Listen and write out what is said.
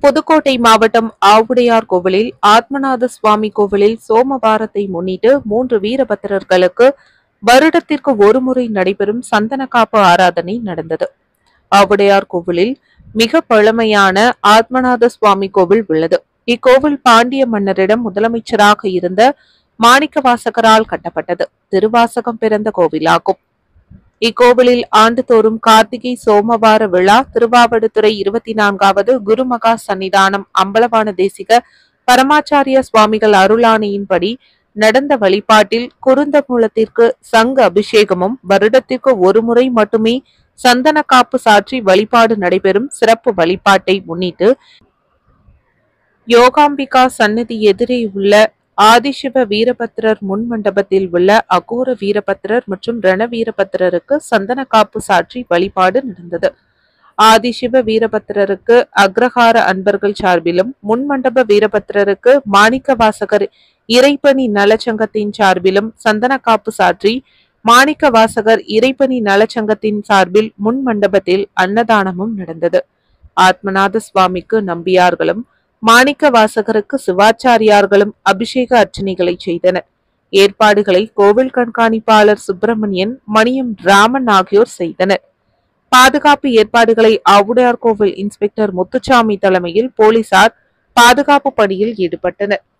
புதுக்கோட்டை மாவட்டம் ஆவுடையார் கோவிலில் ஆத்மநாத சுவாமி கோவிலில் சோமவாரத்தை முன்னிட்டு மூன்று வீரபத்திரர்களுக்கு வருடத்திற்கு ஒருமுறை நடைபெறும் சந்தன காப்பு ஆராதனை நடந்தது ஆவுடையார் கோவிலில் மிக பழமையான ஆத்மநாத சுவாமி கோவில் உள்ளது இக்கோவில் பாண்டிய மன்னரிடம் முதலமைச்சராக இருந்த மாணிக்கவாசகரால் கட்டப்பட்டது திருவாசகம் பிறந்த கோவிலாகும் இக்கோவிலில் ஆண்டுதோறும் கார்த்திகை சோமவார விழா திருவாவடுதுறை இருபத்தி நான்காவது குருமகா சன்னிதானம் அம்பலவான தேசிக பரமாச்சாரிய சுவாமிகள் அருளாணையின்படி நடந்த வழிபாட்டில் குருந்த மூலத்திற்கு சங்கு அபிஷேகமும் வருடத்திற்கு ஒருமுறை மட்டுமே சந்தன காப்பு சாற்றி வழிபாடு நடைபெறும் சிறப்பு வழிபாட்டை முன்னிட்டு யோகாம்பிகா சன்னதி எதிரே உள்ள ஆதிசிவ வீரபத்திரர் முன் மண்டபத்தில் உள்ள அகோர வீரபத்திரர் மற்றும் ரண வீரபத்திரருக்கு சந்தன காப்பு சாற்றி வழிபாடு நடந்தது ஆதிசிவ வீரபத்திரருக்கு அக்ரஹார அன்பர்கள் சார்பிலும் முன் மண்டப வீரபத்திரருக்கு மாணிக்க வாசகர் இறைப்பணி நலச்சங்கத்தின் சார்பிலும் சந்தன காப்பு சாற்றி மாணிக்க வாசகர் இறைப்பணி நலச்சங்கத்தின் சார்பில் முன் மண்டபத்தில் அன்னதானமும் நடந்தது ஆத்மநாத சுவாமிக்கு நம்பியார்களும் மாணிக்க வாசகருக்கு சிவாச்சாரியார்களும் அபிஷேக அர்ச்சனைகளை செய்தனர் ஏற்பாடுகளை கோவில் கண்காணிப்பாளர் சுப்பிரமணியன் மணியம் ராமன் ஆகியோர் செய்தனர் பாதுகாப்பு ஏற்பாடுகளை ஆவுடையார் கோவில் இன்ஸ்பெக்டர் முத்துச்சாமி தலைமையில் போலீசார் பாதுகாப்பு பணியில் ஈடுபட்டனர்